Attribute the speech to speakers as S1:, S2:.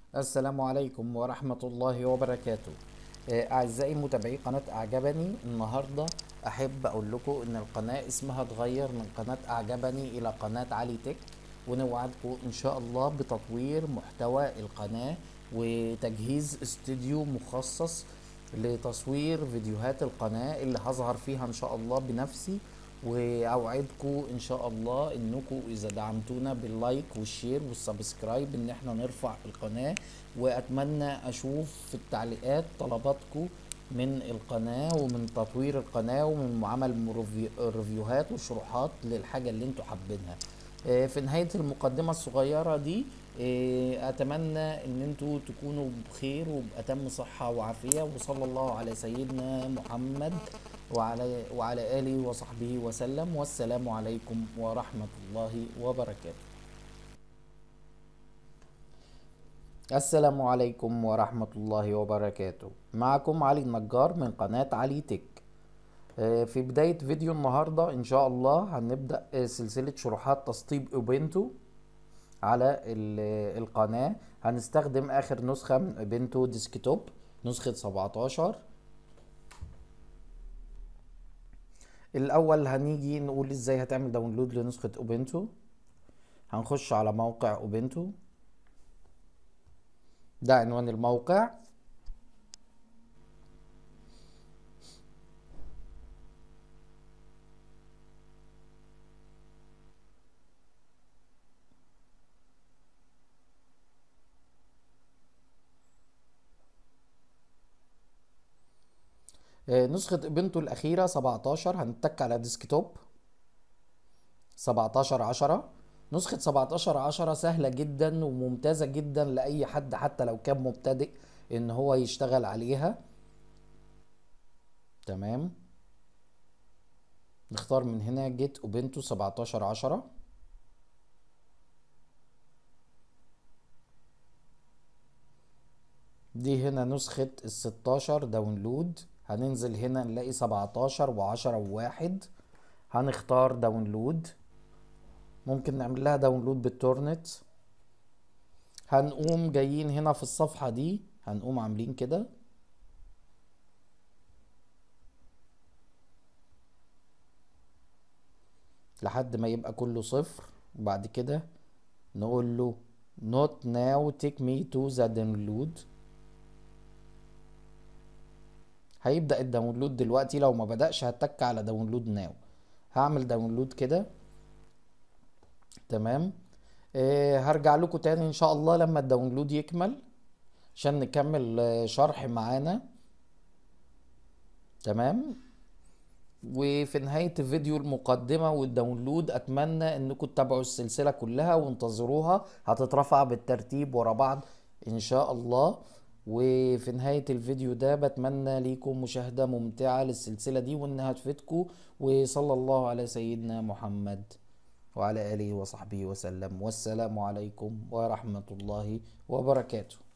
S1: السلام عليكم ورحمة الله وبركاته آه، أعزائي متابعي قناة أعجبني النهاردة أحب أقول لكم إن القناة اسمها اتغير من قناة أعجبني إلى قناة علي تك ونوعدكم إن شاء الله بتطوير محتوى القناة وتجهيز استوديو مخصص لتصوير فيديوهات القناة اللي هظهر فيها إن شاء الله بنفسي واوعدكم ان شاء الله انكم اذا دعمتونا باللايك والشير والسبسكرايب ان احنا نرفع القناة واتمنى اشوف في التعليقات طلباتكم من القناة ومن تطوير القناة ومن عمل ريفيو- ريفيوهات وشروحات للحاجة اللي انتوا حابينها آه، في نهاية المقدمة الصغيرة دي آه، أتمنى إن انتوا تكونوا بخير وبأتم صحة وعافية وصلى الله على سيدنا محمد وعلى وعلى آله وصحبه وسلم والسلام عليكم ورحمة الله وبركاته السلام عليكم ورحمة الله وبركاته معكم علي النجار من قناة علي تك آه، في بداية فيديو النهاردة إن شاء الله هنبدأ آه، سلسلة شروحات تسطيب أوبنتو على ال- القناة هنستخدم آخر نسخة من أوبنتو ديسكتوب نسخة 17 الأول هنيجي نقول إزاي هتعمل داونلود لنسخة أوبنتو هنخش على موقع أوبنتو ده عنوان الموقع آه، نسخة اوبنتو الأخيرة 17 هنتك على ديسكتوب 17 10 نسخة 17 10 سهلة جدا وممتازة جدا لأي حد حتى لو كان مبتدئ إن هو يشتغل عليها تمام نختار من هنا جيت اوبنتو 17 10 دي هنا نسخة ال 16 داونلود هننزل هنا نلاقي 17 و10 وواحد هنختار داونلود ممكن نعمل لها داونلود بالتورنت هنقوم جايين هنا في الصفحة دي هنقوم عاملين كده لحد ما يبقى كله صفر وبعد كده نقول له not now take me to the download هيبدأ الداونلود دلوقتي لو ما بدأش هتك على داونلود ناو هعمل داونلود كده تمام آه هرجع لكم تاني ان شاء الله لما الداونلود يكمل عشان نكمل آه، شرح معانا تمام وفي نهاية الفيديو المقدمة والداونلود أتمنى إنكم تتابعوا السلسلة كلها وانتظروها هتترفع بالترتيب ورا بعض إن شاء الله وفي نهاية الفيديو ده بتمنى ليكم مشاهدة ممتعة للسلسلة دي وإنها تفيدكم وصلى الله على سيدنا محمد وعلى آله وصحبه وسلم والسلام عليكم ورحمة الله وبركاته